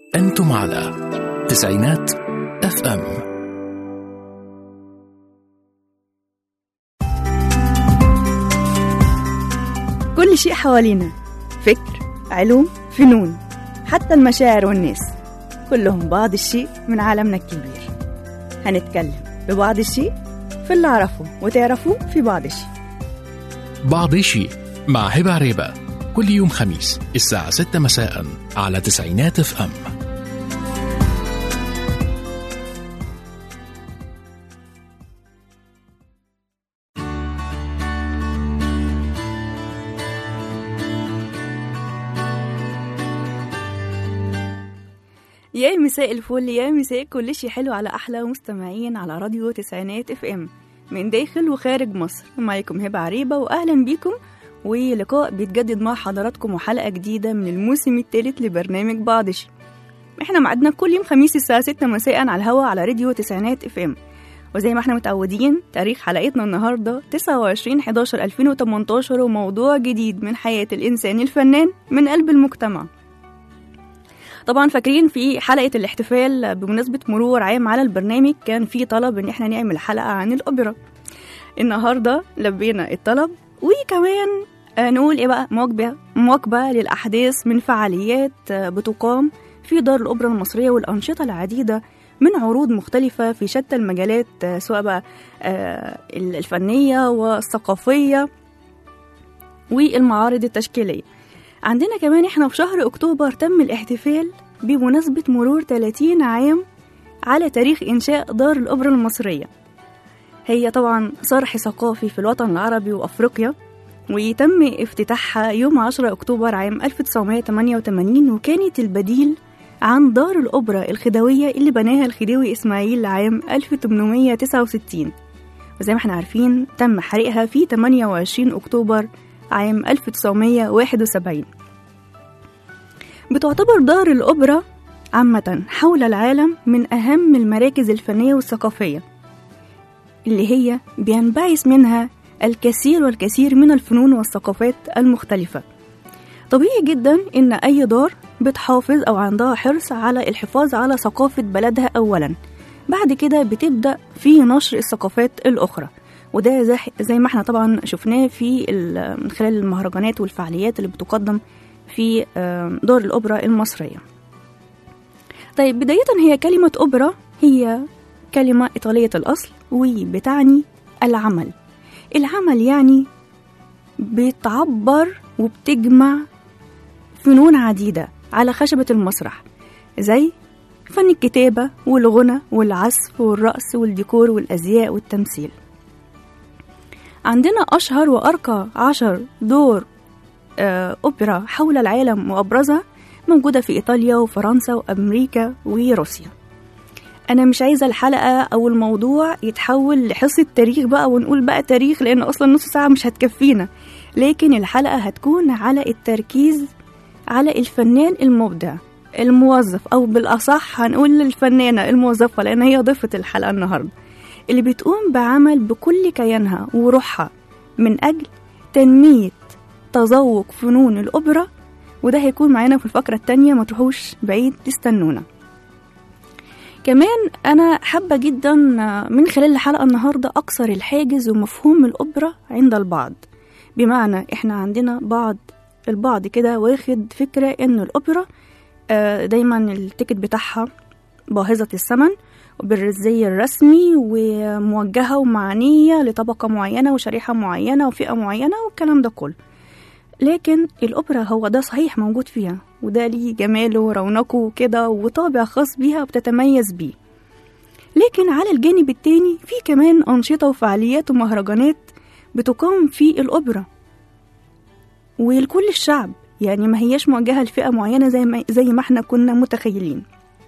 أنتم على تسعينات اف ام كل شيء حوالينا فكر علوم فنون حتى المشاعر والناس كلهم بعض الشيء من عالمنا الكبير هنتكلم ببعض الشيء في اللي أعرفه وتعرفوه في بعض الشيء بعض شيء مع هبة عريبة كل يوم خميس الساعة 6 مساء على تسعينات اف ام يا مساء الفل يا مساء كل شيء حلو على أحلى مستمعين على راديو تسعينات اف ام من داخل وخارج مصر معاكم هبة عريبة وأهلا بيكم ولقاء بيتجدد مع حضراتكم وحلقة جديدة من الموسم الثالث لبرنامج بعض شيء احنا معدنا كل يوم خميس الساعة 6 مساء على الهوا على راديو تسعينات اف ام وزي ما احنا متعودين تاريخ حلقتنا النهاردة 29 11 2018 وموضوع جديد من حياة الإنسان الفنان من قلب المجتمع طبعا فاكرين في حلقة الاحتفال بمناسبة مرور عام على البرنامج كان في طلب ان احنا نعمل حلقة عن الأوبرا النهاردة لبينا الطلب وكمان آه، نقول ايه بقى مواكبة مواكبة للأحداث من فعاليات آه، بتقام في دار الأوبرا المصرية والأنشطة العديدة من عروض مختلفة في شتى المجالات آه، سواء بقى آه، الفنية والثقافية والمعارض التشكيلية عندنا كمان احنا في شهر اكتوبر تم الاحتفال بمناسبة مرور 30 عام على تاريخ إنشاء دار الأوبرا المصرية هي طبعا صرح ثقافي في الوطن العربي وأفريقيا ويتم افتتاحها يوم 10 أكتوبر عام 1988 وكانت البديل عن دار الأوبرا الخديوية اللي بناها الخديوي إسماعيل عام 1869 وزي ما احنا عارفين تم حريقها في 28 أكتوبر عام 1971 بتعتبر دار الأوبرا عامة حول العالم من أهم المراكز الفنية والثقافية اللي هي بينبعث منها الكثير والكثير من الفنون والثقافات المختلفة طبيعي جدا إن أي دار بتحافظ أو عندها حرص على الحفاظ على ثقافة بلدها أولا بعد كده بتبدأ في نشر الثقافات الأخرى وده زي, زي ما احنا طبعا شفناه في ال- من خلال المهرجانات والفعاليات اللي بتقدم في آه، دار الأوبرا المصرية طيب بداية هي كلمة أوبرا هي كلمة إيطالية الأصل وبتعني العمل العمل يعني بتعبر وبتجمع فنون عديدة على خشبة المسرح زي فن الكتابة والغنى والعزف والرقص والديكور والأزياء والتمثيل عندنا أشهر وأرقى عشر دور آه، أوبرا حول العالم وأبرزها موجودة في إيطاليا وفرنسا وأمريكا وروسيا أنا مش عايزة الحلقة أو الموضوع يتحول لحصة تاريخ بقى ونقول بقى تاريخ لأن أصلا نص ساعة مش هتكفينا لكن الحلقة هتكون على التركيز على الفنان المبدع الموظف أو بالأصح هنقول الفنانة الموظفة لأن هي ضيفة الحلقة النهاردة اللي بتقوم بعمل بكل كيانها وروحها من أجل تنمية تذوق فنون الأوبرا وده هيكون معانا في الفقرة التانية ما تروحوش بعيد تستنونا كمان أنا حابة جدا من خلال الحلقة النهاردة أكسر الحاجز ومفهوم الأوبرا عند البعض بمعنى إحنا عندنا بعض البعض كده واخد فكرة إن الأوبرا آه، دايما التيكت بتاعها باهظة الثمن وبالزي الرسمي وموجهة ومعنية لطبقة معينة وشريحة معينة وفئة معينة والكلام ده كله لكن الأوبرا هو ده صحيح موجود فيها وده ليه جماله ورونقه وكده وطابع خاص بيها وبتتميز بيه لكن على الجانب التاني في كمان أنشطة وفعاليات ومهرجانات بتقام في الأوبرا ولكل الشعب يعني ما هياش موجهة لفئة معينة زي ما, زي ما احنا كنا متخيلين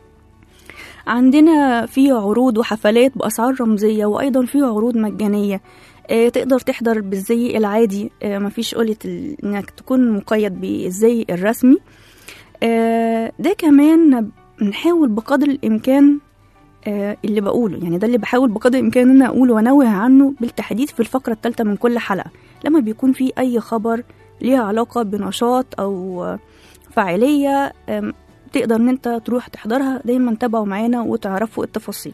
عندنا في عروض وحفلات بأسعار رمزية وأيضا في عروض مجانية آه، تقدر تحضر بالزي العادي آه، مفيش قولة ال- انك تكون مقيد بالزي الرسمي آه، ده كمان نحاول بقدر الإمكان آه، اللي بقوله يعني ده اللي بحاول بقدر الإمكان إن أنا أقوله وأنوه عنه بالتحديد في الفقرة الثالثة من كل حلقة لما بيكون في أي خبر ليها علاقة بنشاط أو آه، فاعلية آم، تقدر ان انت تروح تحضرها دايما تابعوا معانا وتعرفوا التفاصيل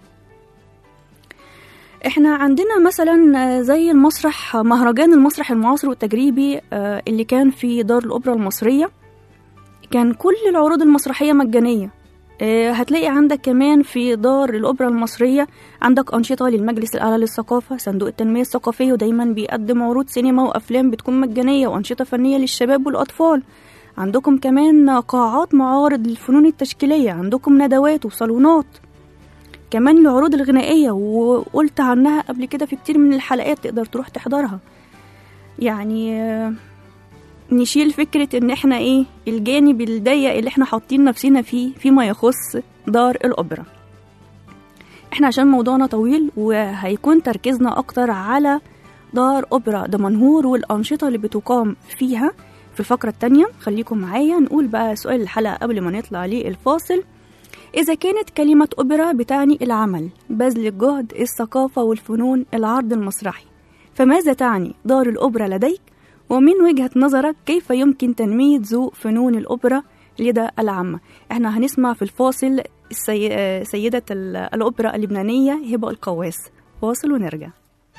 احنا عندنا مثلا آه، زي المسرح مهرجان المسرح المعاصر والتجريبي آه، اللي كان في دار الأوبرا المصرية كان كل العروض المسرحية مجانية آه، هتلاقي عندك كمان في دار الأوبرا المصرية عندك أنشطة للمجلس الأعلى للثقافة صندوق التنمية الثقافية ودايما بيقدم عروض سينما وأفلام بتكون مجانية وأنشطة فنية للشباب والأطفال عندكم كمان قاعات معارض للفنون التشكيلية عندكم ندوات وصالونات كمان العروض الغنائية وقلت عنها قبل كده في كتير من الحلقات تقدر تروح تحضرها يعني آه، نشيل فكرة ان احنا ايه الجانب الضيق اللي احنا حاطين نفسنا فيه فيما يخص دار الأوبرا احنا عشان موضوعنا طويل وهيكون تركيزنا اكتر على دار أوبرا دمنهور والأنشطة اللي بتقام فيها في الفقرة التانية خليكم معايا نقول بقى سؤال الحلقة قبل ما نطلع للفاصل إذا كانت كلمة أوبرا بتعني العمل بذل الجهد الثقافة والفنون العرض المسرحي فماذا تعني دار الأوبرا لديك؟ ومن وجهة نظرك كيف يمكن تنمية ذوق فنون الأوبرا لدى العامة؟ احنا هنسمع في الفاصل السي... آه، سيدة ال- الأوبرا اللبنانية هبة القواس فاصل ونرجع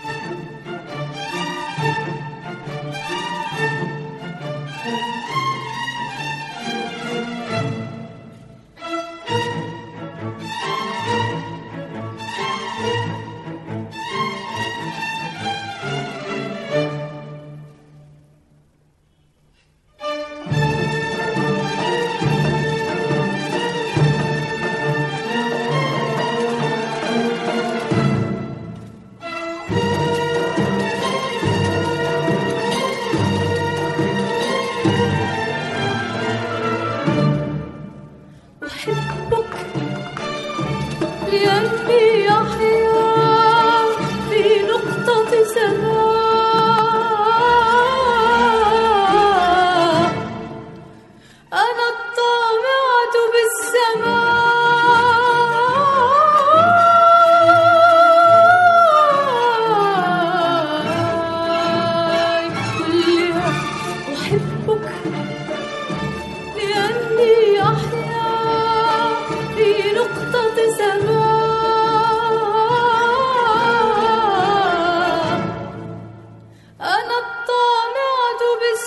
أحبك لأني أحيا في نقطة سماء أنا الطامعة بالسماء كلها أحبك لأني أحيا في نقطة سماء أنا الطامعة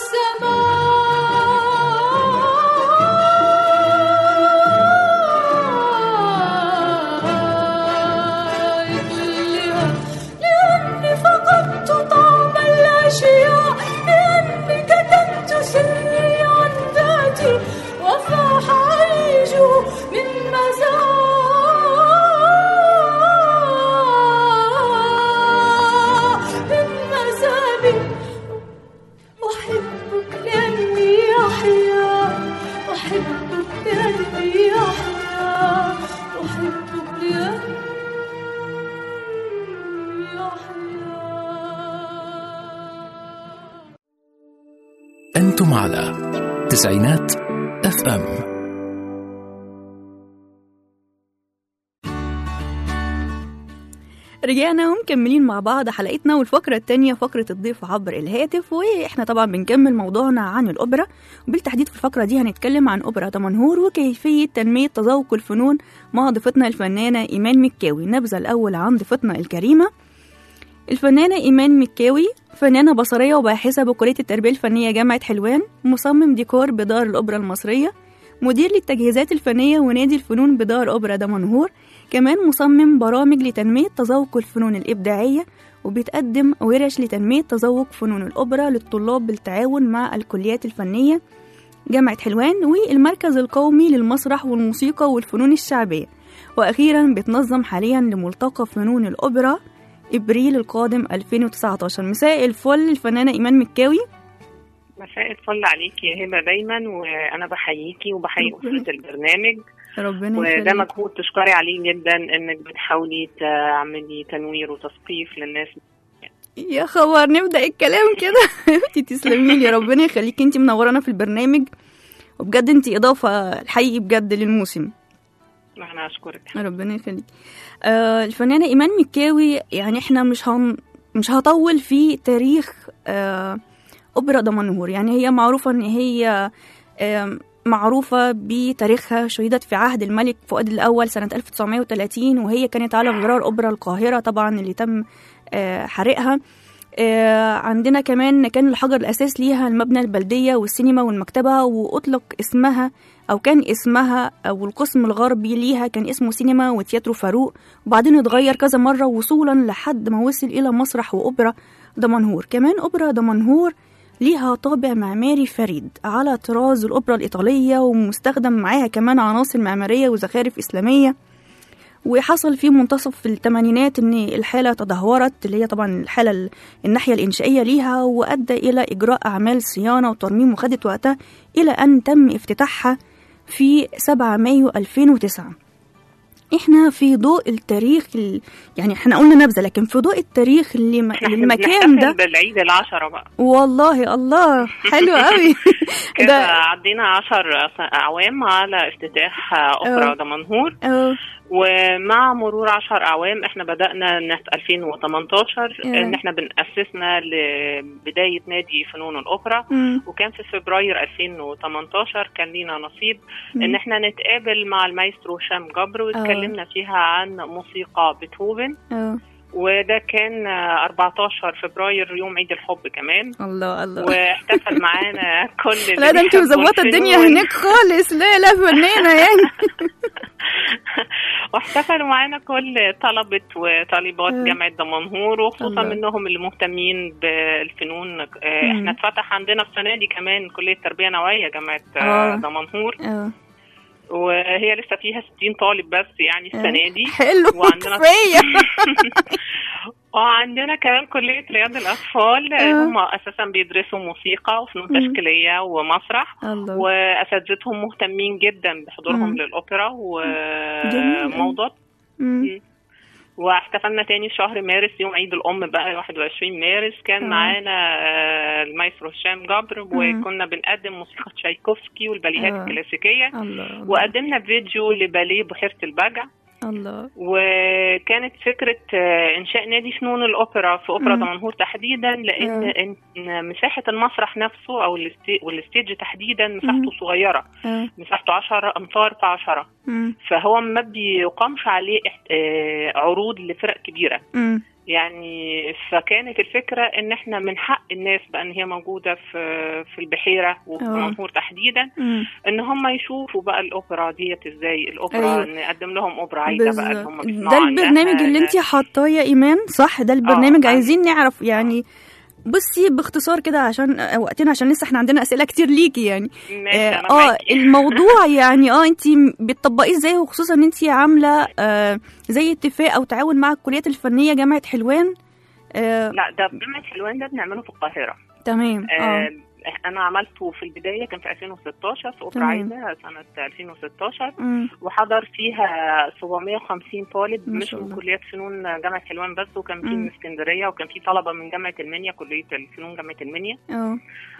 بالسماء كلها لأني فقدت طعم الأشياء لأني كتمت سري عن ذاتي وفاح عيج من مزار من مزابي أحبك لأني أحيا أحبك لأني أحيا أحبك لأني أحيا أنتم على تسعينات اف ام رجعنا ومكملين مع بعض حلقتنا والفقرة التانية فقرة الضيف عبر الهاتف واحنا طبعا بنكمل موضوعنا عن الأوبرا وبالتحديد في الفقرة دي هنتكلم عن أوبرا دمنهور وكيفية تنمية تذوق الفنون مع ضيفتنا الفنانة إيمان مكاوي نبذة الأول عن ضيفتنا الكريمة الفنانة إيمان مكاوي فنانة بصرية وباحثة بكلية التربية الفنية جامعة حلوان مصمم ديكور بدار الأوبرا المصرية مدير للتجهيزات الفنية ونادي الفنون بدار أوبرا دمنهور كمان مصمم برامج لتنمية تذوق الفنون الإبداعية وبتقدم ورش لتنمية تذوق فنون الأوبرا للطلاب بالتعاون مع الكليات الفنية جامعة حلوان والمركز القومي للمسرح والموسيقى والفنون الشعبية وأخيرا بتنظم حاليا لملتقى فنون الأوبرا إبريل القادم 2019 مساء الفل الفنانة إيمان مكاوي مساء الفل عليك يا هبه دايما وانا بحييكي وبحيي ربنا- اسره البرنامج ربنا وده يخليك مجهود تشكري عليه جدا انك بتحاولي تعملي تنوير وتثقيف للناس يا خبر نبدأ الكلام كده انتي تسلمي لي ربنا يخليكي انتي منورانا في البرنامج وبجد انتي إضافة الحقيقي بجد للموسم انا اشكرك ربنا يخليك آه الفنانة إيمان مكاوي يعني احنا مش هن مش هطول في تاريخ آه أوبرا دمنهور يعني هي معروفة إن هي آه معروفة بتاريخها شهدت في عهد الملك فؤاد الأول سنة 1930 وهي كانت على غرار أوبرا القاهرة طبعا اللي تم آه، حرقها آه، عندنا كمان كان الحجر الأساس ليها المبنى البلدية والسينما والمكتبة وأطلق اسمها أو كان اسمها أو القسم الغربي ليها كان اسمه سينما وتياترو فاروق وبعدين اتغير كذا مرة وصولا لحد ما وصل إلى مسرح وأوبرا دمنهور كمان أوبرا دمنهور ليها طابع معماري فريد على طراز الأوبرا الإيطالية ومستخدم معاها كمان عناصر معمارية وزخارف إسلامية وحصل في منتصف الثمانينات ان الحاله تدهورت اللي هي طبعا الحاله ال- الناحيه الانشائيه ليها وادى الى اجراء اعمال صيانه وترميم وخدت وقتها الى ان تم افتتاحها في 7 مايو 2009 احنا في ضوء التاريخ ال... يعني احنا قلنا نبذه لكن في ضوء التاريخ اللي م... احنا المكان بنحتفل ده بالعيد العشرة بقى والله الله حلو قوي كده ده عدينا عشر أعوام على افتتاح أوبرا اه. دمنهور اه ومع مرور عشر أعوام احنا بدأنا سنة 2018 اه. إن احنا بنأسسنا لبداية نادي فنون الأوبرا مم. وكان في فبراير 2018 كان لينا نصيب مم. ان احنا نتقابل مع المايسترو هشام جبر واتكلمنا فيها عن موسيقى بيتهوفن اه وده كان آه، 14 فبراير يوم عيد الحب كمان الله الله واحتفل معانا كل اللي لا ده انت بيحبوا مظبطه الدنيا الفنون. هناك خالص لا لا فنانه يعني واحتفلوا معانا كل طلبة وطالبات آه. جامعة دمنهور وخصوصا الله. منهم اللي مهتمين بالفنون آه، مم. احنا اتفتح عندنا السنة دي كمان كلية تربية نوعية جامعة آه. آه. دمنهور اه وهي لسه فيها 60 طالب بس يعني السنة دي حلو وعندنا كفايه وعندنا كمان كلية رياض الأطفال آه. هم أساسا بيدرسوا موسيقى وفنون مم. تشكيلية ومسرح الله وأساتذتهم مهتمين جدا بحضورهم مم. للأوبرا جميل. وموضوع مم. واحتفلنا تاني في شهر مارس يوم عيد الأم بقى 21 مارس كان آه. معانا آه، المايسترو هشام جبر مم. وكنا بنقدم موسيقى تشايكوفسكي والباليهات آه. الكلاسيكية الله الله وقدمنا فيديو لباليه بحيرة البجع الله وكانت فكرة آه، إنشاء نادي فنون الأوبرا في أوبرا مم. دمنهور تحديدا لأن آه. إن مساحة المسرح نفسه أو الستي- والستيج تحديدا مم. مساحته صغيرة اه مساحته 10 أمتار في 10 مم. فهو ما بيقامش عليه احت- آه، عروض لفرق كبيرة مم. يعني فكانت الفكرة إن إحنا من حق الناس بقى إن هي موجودة في في البحيرة وفي آه. دمنهور تحديدا مم. إن هم يشوفوا بقى الأوبرا ديت إزاي الأوبرا أيوة. نقدم لهم أوبرا عايدة بقى اللي هم بالظبط بيسمعوا ده عنها. البرنامج اللي انت حاطاه يا ايمان صح ده البرنامج آه. عايزين نعرف يعني بصي باختصار كده عشان آه، وقتنا عشان لسه احنا عندنا اسئله كتير ليكي يعني ماشي اه أنا آه، معاكي. الموضوع يعني اه انت بتطبقيه ازاي وخصوصا ان انت عامله آه زي اتفاق او تعاون مع الكليات الفنيه جامعه حلوان آه لا ده جامعة حلوان ده بنعمله في القاهرة تمام اه آه أنا عملته في البداية كان في 2016 في أوبرا تمام. عايدة سنة 2016 مم. وحضر فيها 750 طالب ما مش شاء من الله. كليات فنون جامعة حلوان بس وكان في مم. من اسكندرية وكان في طلبة من جامعة المنيا كلية الفنون جامعة المنيا اه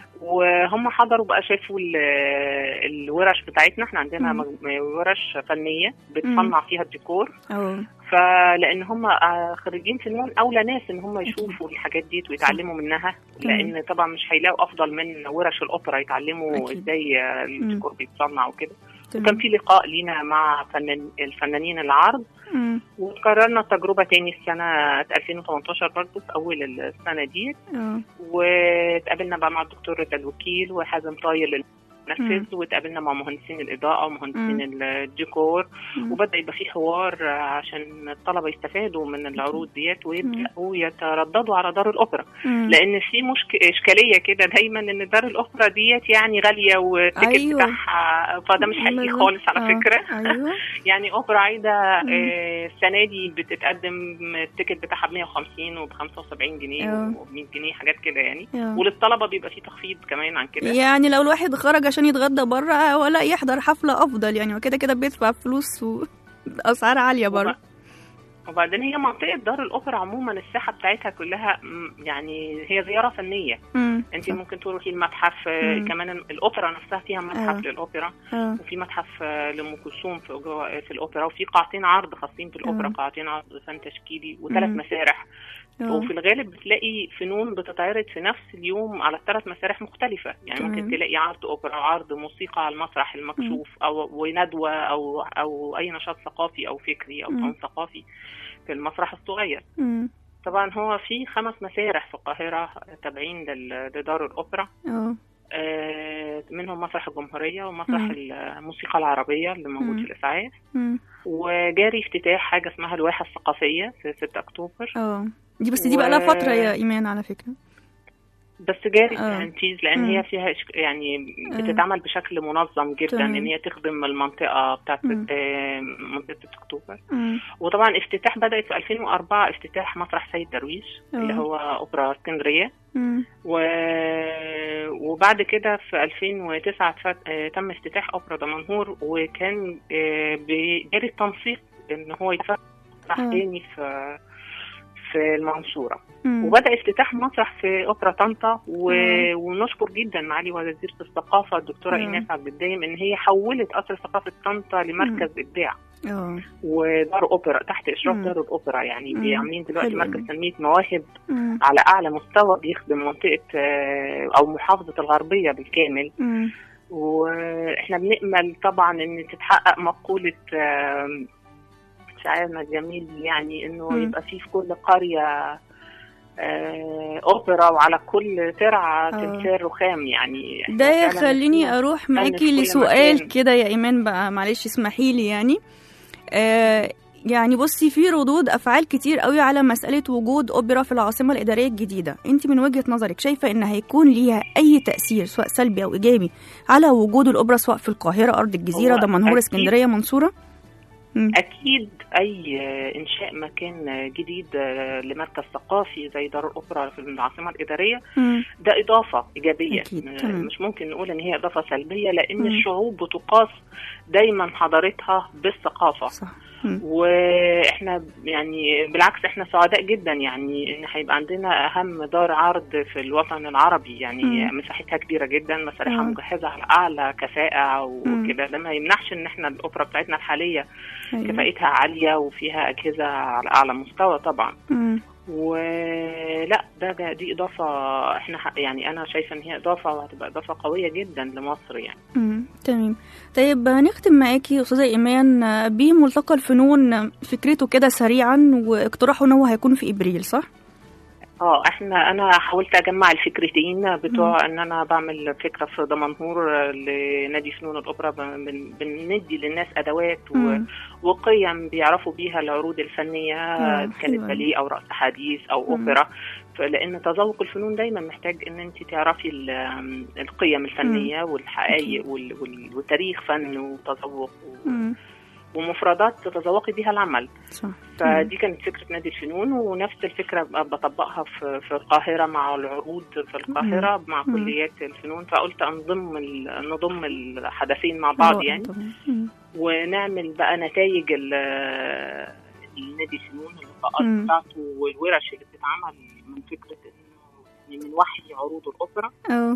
وهم حضروا بقى شافوا ال- الورش بتاعتنا احنا عندنا مم. مج- ورش فنية بتصنع فيها الديكور اه فلان هم آه، خريجين فنون اولى ناس ان هم يشوفوا الحاجات دي ويتعلموا منها تمام. لان طبعا مش هيلاقوا افضل من ورش الاوبرا يتعلموا أكيد. ازاي آه، الديكور بيتصنع وكده تمام. كان في لقاء لينا مع فنان الفنانين العرض مم. وكررنا التجربه تاني السنه 2018 برضه في اول السنه دي اه واتقابلنا بقى مع الدكتور رضا الوكيل وحازم طايل مم. المنفذ واتقابلنا مع مهندسين الاضاءه ومهندسين مم. الديكور مم. وبدا يبقى في حوار آه، عشان الطلبه يستفادوا من العروض ديت ويبداوا يترددوا على دار الاوبرا مم. لان في مشك... اشكاليه كده دايما ان دار الاوبرا ديت يعني غاليه والتيكت أيوة. بتاعها فده مش حقيقي بالظبط. خالص على آه. فكره ايوه يعني اوبرا عايده مم. آه، السنه دي بتتقدم التيكت بتاعها ب 150 وب 75 جنيه آه. وب 100 جنيه حاجات كده يعني آه. وللطلبه بيبقى في تخفيض كمان عن كده يعني لو الواحد خرج عشان يتغدى بره ولا يحضر حفلة أفضل يعني وكده كده بيدفع فلوس وأسعار عالية بره وبعدين هي منطقه دار الاوبرا عموما الساحه بتاعتها كلها م، يعني هي زياره فنيه مم. انت ممكن تروحي المتحف آه، مم. كمان الاوبرا نفسها فيها متحف آه. للاوبرا آه. وفي متحف آه، لام كلثوم في جوه- في الاوبرا وفي قاعتين عرض خاصين بالأوبرا آه. قاعتين عرض فن تشكيلي وثلاث مم. مسارح آه. وفي الغالب بتلاقي فنون بتتعرض في نفس اليوم على ثلاث مسارح مختلفة يعني تمام. ممكن تلاقي عرض أوبرا وعرض موسيقى على المسرح المكشوف أو وندوة أو أو أي نشاط ثقافي أو فكري أو مم. فن ثقافي في المسرح الصغير مم. طبعا هو في خمس مسارح في القاهرة تابعين لل- لدار الأوبرا اه آه، منهم مسرح الجمهورية ومسرح مم. الموسيقى العربية اللي موجود مم. في الإسعاف مم. وجاري افتتاح حاجة اسمها الواحة الثقافية في 6 أكتوبر اه دي بس دي بقى لها و- فترة يا إيمان على فكرة بس جاري آه. التنفيذ لأن مم. هي فيها إش- يعني آه. بتتعمل بشكل منظم جدا تمام. إن هي تخدم المنطقة بتاعت مم. آه، منطقة 6 أكتوبر مم. وطبعا افتتاح بدأت في 2004 افتتاح مسرح سيد درويش اللي آه. هو أوبرا اسكندرية مم. و... وبعد كده في 2009 فت... آه، تم افتتاح اوبرا دمنهور وكان آه، بجاري التنسيق ان هو يفتح آه. تاني في في المنصوره مم. وبدا افتتاح مسرح في اوبرا طنطا و... آه. ونشكر جدا معالي وزيره الثقافه الدكتوره آه. ايناس عبد الدايم ان هي حولت قصر ثقافه طنطا لمركز ابداع اه ودار اوبرا تحت اشراف مم. دار الاوبرا يعني مم. عاملين دلوقتي حلو مركز أوي. تنميه مواهب مم. على اعلى مستوى بيخدم منطقه آه، او محافظه الغربيه بالكامل مم. واحنا بنامل طبعا ان تتحقق مقوله آم، شاعرنا الجميل يعني انه مم. يبقى في في كل قريه آه، اوبرا وعلى كل ترعه آه. تمثال رخام يعني إحنا ده فعلاً يخليني محتاجين اروح في معاكي كل لسؤال مكان. كده يا ايمان بقى معلش اسمحي لي يعني آه يعني بصي في ردود افعال كتير قوي على مساله وجود اوبرا في العاصمه الاداريه الجديده انت من وجهه نظرك شايفه ان هيكون ليها اي تاثير سواء سلبي او ايجابي على وجود الاوبرا سواء في القاهره ارض الجزيره هو دمنهور أكيد. اسكندريه منصوره مم. اكيد اي انشاء مكان جديد لمركز ثقافي زي دار الاوبرا في العاصمه الاداريه مم. ده اضافه ايجابيه أكيد، م- تمام. مش ممكن نقول ان هي اضافه سلبيه لان مم. الشعوب بتقاس دايما حضارتها بالثقافه صح مم. واحنا يعني بالعكس احنا سعداء جدا يعني ان هيبقى عندنا اهم دار عرض في الوطن العربي يعني مم. مساحتها كبيره جدا مسارحها مم. مجهزه على اعلى كفاءه مم. وكده ده ما يمنعش ان احنا الاوبرا بتاعتنا الحاليه أيوة. كفاءتها عاليه وفيها اجهزه على اعلى مستوى طبعا مم. ولا ده, ده دي اضافه احنا ح- يعني انا شايفه ان هي اضافه وهتبقى اضافه قويه جدا لمصر يعني مم. تمام طيب نختم معاكي استاذه ايمان آه، بملتقى الفنون آه، فكرته كده سريعا واقتراحه ان هو هيكون في ابريل صح اه احنا انا حاولت اجمع الفكرتين بتوع ان انا بعمل فكره في دمنهور لنادي فنون الاوبرا بن- بندي للناس ادوات و- مم. وقيم بيعرفوا بيها العروض الفنيه آه، كانت حلوة. باليه او رقص حديث او مم. اوبرا لان تذوق الفنون دايما محتاج ان انت تعرفي ال- القيم الفنيه والحقائق وال- وال- وتاريخ فن وتذوق و- مم. ومفردات تتذوقي بيها العمل صح فدي كانت فكره نادي الفنون ونفس الفكره ب- بطبقها في في القاهره مع العروض في القاهره مع مم. كليات الفنون فقلت انضم ال- نضم الحدثين مع بعض رائع يعني طبعاً. مم. ونعمل بقى نتائج ال- النادي الفنون اللقاءات مم. بتاعته والورش اللي بتتعمل من فكره انه من وحي عروض الاوبرا اه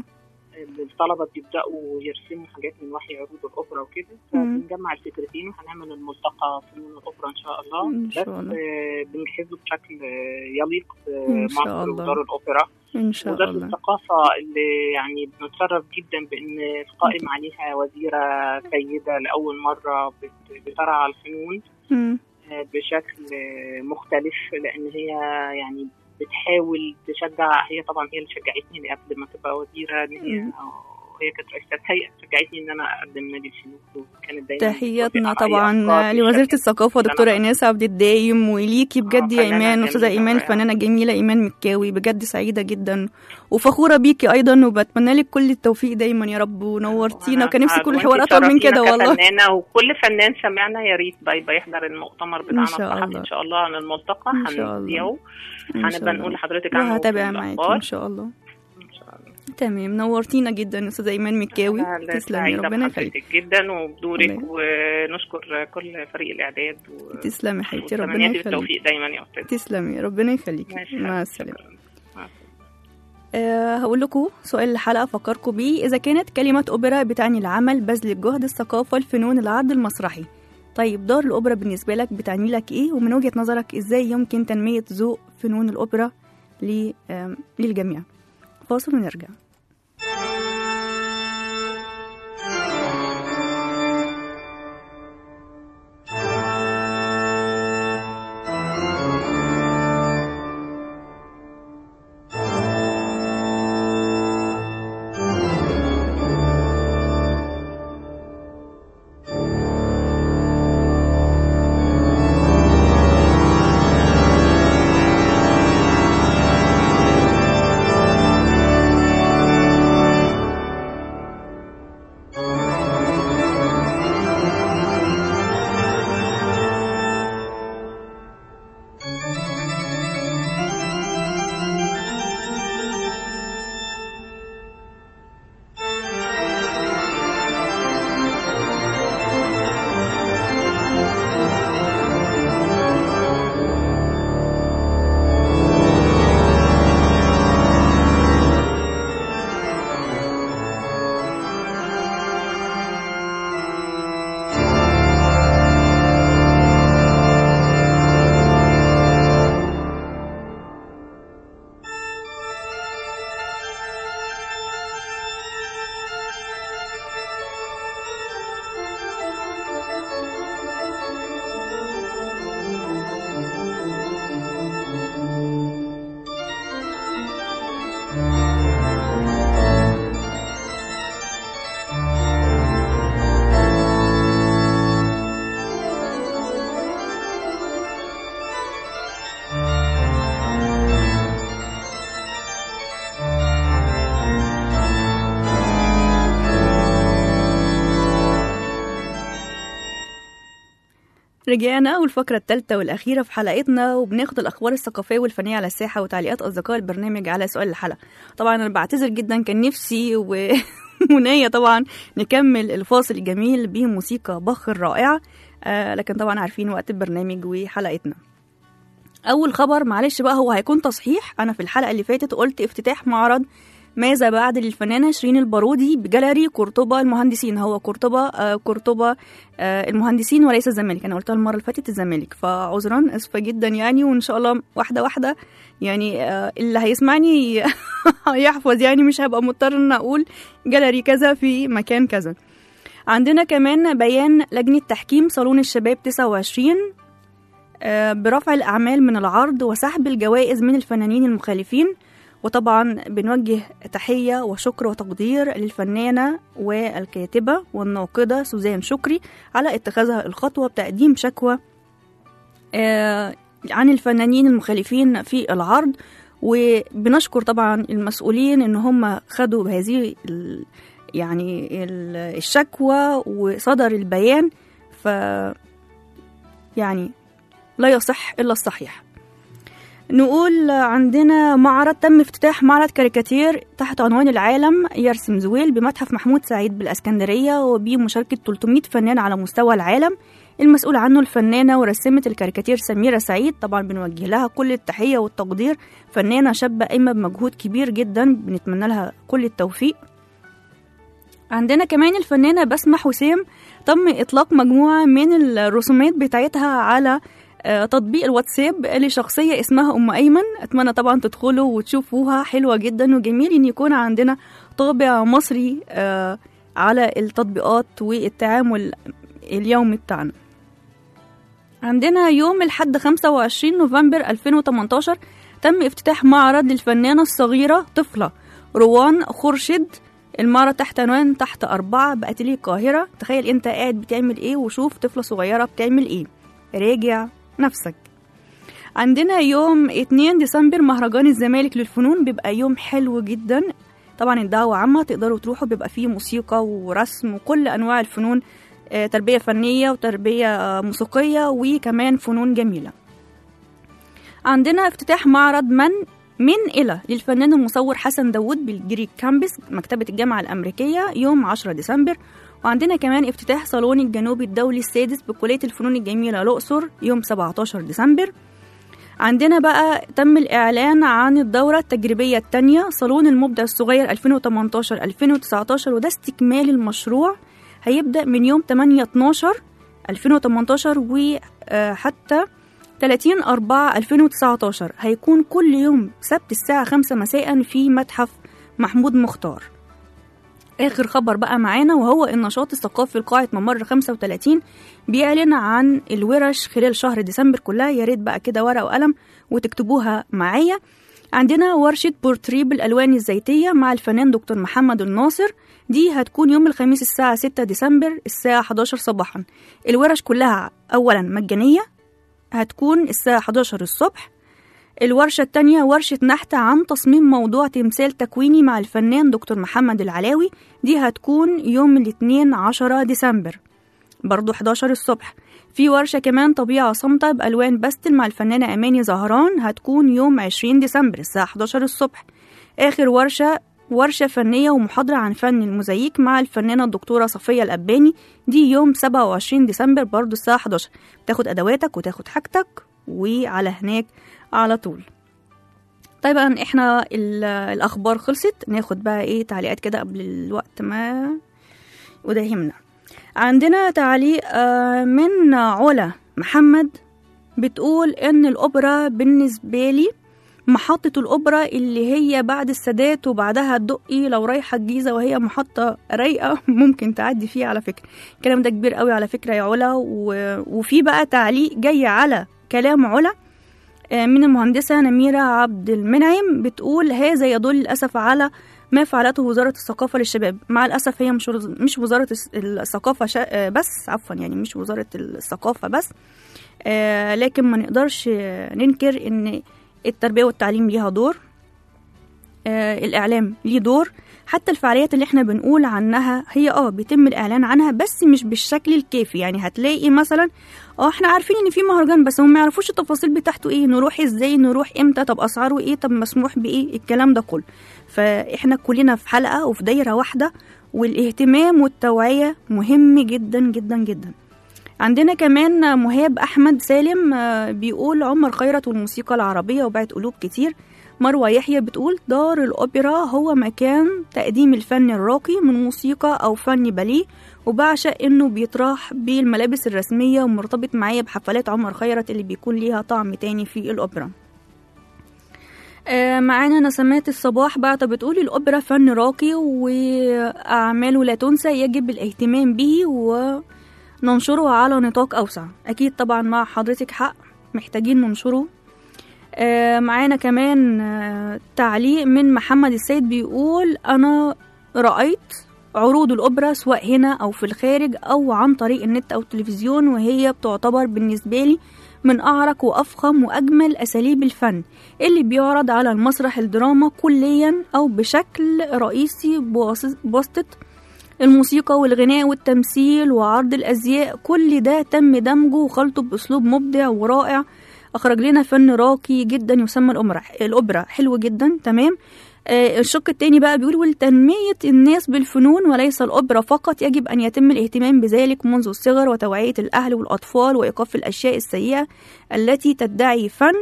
الطلبه بيبداوا يرسموا حاجات من وحي عروض الاوبرا وكده مم. فبنجمع الفكرتين وهنعمل الملتقى فنون الاوبرا ان شاء الله إن شاء بس الله. آه، بنجهزه بشكل آه، يليق إن شاء بمصر الله. ودار الاوبرا ان شاء وزاره الله الثقافه اللي يعني بنتشرف جدا بان القائم عليها وزيره سيده لاول مره بت- بترعى الفنون مم. آه، بشكل آه، مختلف لان هي يعني بتحاول تشجع هي طبعا هي اللي شجعتني قبل ما تبقى وزيره إن هي مم. هي كانت رئيسة هيئة شجعتني إن أنا أقدم نادي الفنون وكانت دايما تحياتنا موافقة على أي طبعا أفكار لوزيرة بشكل- الثقافة دكتورة ايناس عبد الدايم وليكي بجد يا فنانة ايمان استاذة جميلة ايمان ورائعة. فنانة جميلة ايمان مكاوي بجد سعيدة جدا وفخورة بيكي ايضا وبتمنى لك كل التوفيق دايما يا رب ونورتينا وأنا- وكان نفسي كل وأنتي الحوار اطول من تشرفينا كده والله كفنانة وكل فنان سمعنا يا ريت بقى يبقى يحضر المؤتمر بتاعنا شاء الصحفي الله. إن شاء الله عن الملتقى إن شاء الله. هنذيعه إن شاء هنبقى الله. نقول لحضرتك عنه وهتابع في معاكي الأخبار. ان شاء الله إن شاء الله تمام نورتينا جدا استاذة ايمان مكاوي أنا اللي تسلمي سعيدة ربنا يخليك بحضرتك جدا وبدورك الله ونشكر كل فريق الإعداد و... تسلمي حبيبتي ربنا وتمنياتي يخليك بالتوفيق دايما يا أستاذ تسلمي ربنا يخليك ماشي. مع السلامة شكراً. مع السلامة. أه هقول لكم سؤال الحلقة أفكركم بيه إذا كانت كلمة أوبرا بتعني العمل بذل الجهد الثقافة الفنون العرض المسرحي طيب دار الأوبرا بالنسبة لك بتعني لك إيه ومن وجهة نظرك إزاي يمكن تنمية ذوق فنون الأوبرا ل- آم، للجميع فاصل ونرجع رجعنا والفقرة الثالثة والأخيرة في حلقتنا وبناخد الأخبار الثقافية والفنية على الساحة وتعليقات أصدقاء البرنامج على سؤال الحلقة طبعا أنا بعتذر جدا كان نفسي و... مناية طبعا نكمل الفاصل الجميل بموسيقى بخ الرائعة آه لكن طبعا عارفين وقت البرنامج وحلقتنا أول خبر معلش بقى هو هيكون تصحيح أنا في الحلقة اللي فاتت قلت افتتاح معرض ماذا بعد للفنانة شيرين البارودي بجاليري قرطبة المهندسين هو قرطبة آه قرطبة آه المهندسين وليس الزمالك أنا قلتها المرة اللي فاتت الزمالك فعذرا أسفة جدا يعني وإن شاء الله واحدة واحدة يعني آه اللي هيسمعني هيحفظ يعني مش هبقى مضطر إن أقول جاليري كذا في مكان كذا عندنا كمان بيان لجنة تحكيم صالون الشباب 29 آه، برفع الأعمال من العرض وسحب الجوائز من الفنانين المخالفين وطبعا بنوجه تحية وشكر وتقدير للفنانة والكاتبة والناقدة سوزان شكري على اتخاذها الخطوة بتقديم شكوى آه، عن الفنانين المخالفين في العرض وبنشكر طبعا المسؤولين ان هم خدوا بهذه ال- يعني ال- الشكوى وصدر البيان ف يعني لا يصح الا الصحيح نقول عندنا معرض تم افتتاح معرض كاريكاتير تحت عنوان العالم يرسم زويل بمتحف محمود سعيد بالاسكندريه وبمشاركه 300 فنان على مستوى العالم المسؤول عنه الفنانه ورسمه الكاريكاتير سميره سعيد طبعا بنوجه لها كل التحيه والتقدير فنانه شابه قايمه بمجهود كبير جدا بنتمنى لها كل التوفيق عندنا كمان الفنانة بسمة حسام تم إطلاق مجموعة من الرسومات بتاعتها على آه، تطبيق الواتساب لشخصية اسمها أم أيمن أتمنى طبعا تدخلوا وتشوفوها حلوة جدا وجميل إن يكون عندنا طابع مصري آه، على التطبيقات والتعامل اليومي بتاعنا عندنا يوم الحد 25 نوفمبر 2018 تم افتتاح معرض للفنانة الصغيرة طفلة روان خورشيد المعرض تحت عنوان تحت أربعة بأتيليه القاهرة تخيل أنت قاعد بتعمل إيه وشوف طفلة صغيرة بتعمل إيه راجع نفسك عندنا يوم 2 ديسمبر مهرجان الزمالك للفنون بيبقى يوم حلو جدا طبعا الدعوة عامة تقدروا تروحوا بيبقى فيه موسيقى ورسم وكل أنواع الفنون آه، تربية فنية وتربية آه، موسيقية وكمان فنون جميلة عندنا افتتاح معرض من من إلى للفنان المصور حسن داوود بالجريك كامبس مكتبة الجامعة الأمريكية يوم 10 ديسمبر وعندنا كمان افتتاح صالون الجنوبي الدولي السادس بكلية الفنون الجميلة الأقصر يوم 17 ديسمبر عندنا بقى تم الإعلان عن الدورة التجريبية الثانية صالون المبدع الصغير 2018-2019 وده استكمال المشروع هيبدأ من يوم 8 12 2018 وحتى 30 4 2019 هيكون كل يوم سبت الساعة 5 مساء في متحف محمود مختار آخر خبر بقى معانا وهو النشاط الثقافي لقاعة ممر 35 بيعلن عن الورش خلال شهر ديسمبر كلها يا ريت بقى كده ورقة وقلم وتكتبوها معايا عندنا ورشة بورتريه بالألوان الزيتية مع الفنان دكتور محمد الناصر دي هتكون يوم الخميس الساعة 6 ديسمبر الساعة 11 صباحا الورش كلها أولا مجانية هتكون الساعة 11 الصبح الورشة التانية ورشة نحت عن تصميم موضوع تمثال تكويني مع الفنان دكتور محمد العلاوي دي هتكون يوم الاثنين 10 ديسمبر برضو 11 الصبح في ورشة كمان طبيعة صامتة بألوان باستل مع الفنانة أماني زهران هتكون يوم 20 ديسمبر الساعة 11 الصبح آخر ورشة ورشة فنية ومحاضرة عن فن الموزاييك مع الفنانة الدكتورة صفية الأباني دي يوم 27 ديسمبر برضو الساعة 11 تاخد أدواتك وتاخد حاجتك وعلى هناك على طول طبعا احنا ال- الأخبار خلصت ناخد بقى ايه تعليقات كده قبل الوقت ما وده يهمنا عندنا تعليق آه، من علا محمد بتقول ان الأوبرا بالنسبة لي محطة الأوبرا اللي هي بعد السادات وبعدها الدقي لو رايحة الجيزة وهي محطة رايقة ممكن تعدي فيها على فكرة الكلام ده كبير قوي على فكرة يا علا و... وفي بقى تعليق جاي على كلام علا آه، من المهندسة نميرة عبد المنعم بتقول هذا يدل للأسف على ما فعلته وزارة الثقافة للشباب مع الأسف هي مش وز- مش وزارة الس- الثقافة شا- آه، بس عفوا يعني مش وزارة الثقافة بس آه، لكن ما نقدرش آه، ننكر إن التربية والتعليم ليها دور آه، الإعلام ليه دور حتى الفعاليات اللي احنا بنقول عنها هي اه بيتم الإعلان عنها بس مش بالشكل الكافي يعني هتلاقي مثلا اه احنا عارفين ان في مهرجان بس هم ما يعرفوش التفاصيل بتاعته ايه نروح ازاي نروح امتى طب اسعاره ايه طب مسموح بايه الكلام ده كله فاحنا كلنا في حلقة وفي دايرة واحدة والاهتمام والتوعية مهم جدا جدا جدا عندنا كمان مهاب أحمد سالم آه، بيقول عمر خيرت والموسيقى العربية وبعت قلوب كتير مروة يحيى بتقول دار الأوبرا هو مكان تقديم الفن الراقي من موسيقى أو فن باليه وبعشق إنه بيطرح بالملابس الرسمية ومرتبط معايا بحفلات عمر خيرت اللي بيكون ليها طعم تاني في الأوبرا آه، معانا نسمات الصباح بعد بتقول الأوبرا فن راقي وأعماله لا تنسى يجب الاهتمام به وننشره على نطاق أوسع أكيد طبعا مع حضرتك حق محتاجين ننشره آه، معانا كمان آه، تعليق من محمد السيد بيقول أنا رأيت عروض الأوبرا سواء هنا أو في الخارج أو عن طريق النت أو التلفزيون وهي بتعتبر بالنسبة لي من أعرق وأفخم وأجمل أساليب الفن اللي بيعرض على المسرح الدراما كليا أو بشكل رئيسي بواسط- بواسطة الموسيقى والغناء والتمثيل وعرض الأزياء كل ده تم دمجه وخلطه بأسلوب مبدع ورائع أخرج لنا فن راقي جدا يسمى الأوبرا الأوبرا حلو جدا تمام آه، الشق التاني بقى بيقول ولتنمية الناس بالفنون وليس الأوبرا فقط يجب أن يتم الاهتمام بذلك منذ الصغر وتوعية الأهل والأطفال وإيقاف الأشياء السيئة التي تدعي فن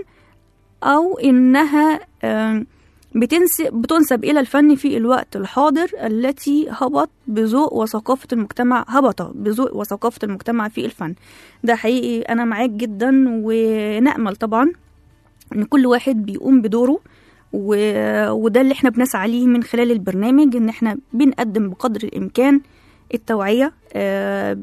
أو إنها آم، بتنسب, بتنسب إلى الفن في الوقت الحاضر التي هبط بذوق وثقافة المجتمع هبط بذوق وثقافة المجتمع في الفن ده حقيقي أنا معاك جدا ونأمل طبعا إن كل واحد بيقوم بدوره و... وده اللي احنا بنسعى ليه من خلال البرنامج ان احنا بنقدم بقدر الامكان التوعية آه،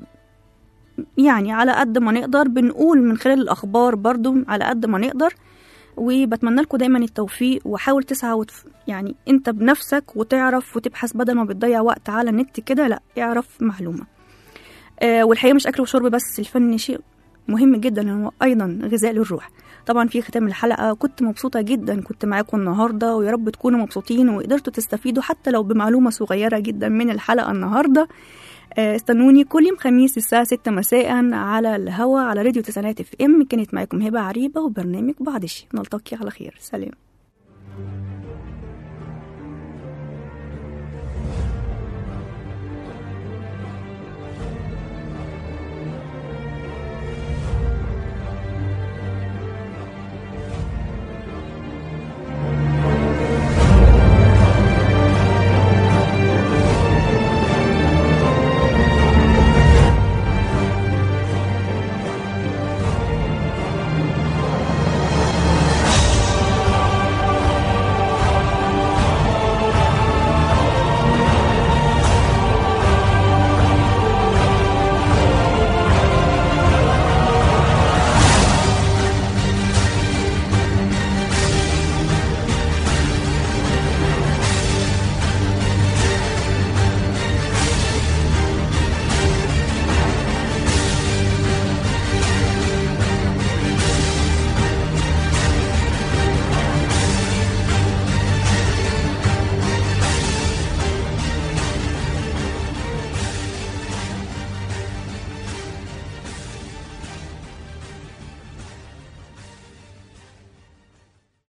يعني على قد ما نقدر بنقول من خلال الاخبار برضو على قد ما نقدر وبتمنى لكم دايما التوفيق وحاول تسعى وتف... يعني انت بنفسك وتعرف وتبحث بدل ما بتضيع وقت على النت كده لا اعرف معلومة آه والحقيقة مش أكل وشرب بس الفن شيء مهم جدا لأنه أيضا غذاء للروح طبعا في ختام الحلقة كنت مبسوطة جدا كنت معاكم النهاردة ويا رب تكونوا مبسوطين وقدرتوا تستفيدوا حتى لو بمعلومة صغيرة جدا من الحلقة النهاردة آه، استنوني كل يوم خميس الساعة 6 مساء على الهوا على راديو تسعينات اف ام كانت معاكم هبة عريبة وبرنامج بعض الشيء نلتقي على خير سلام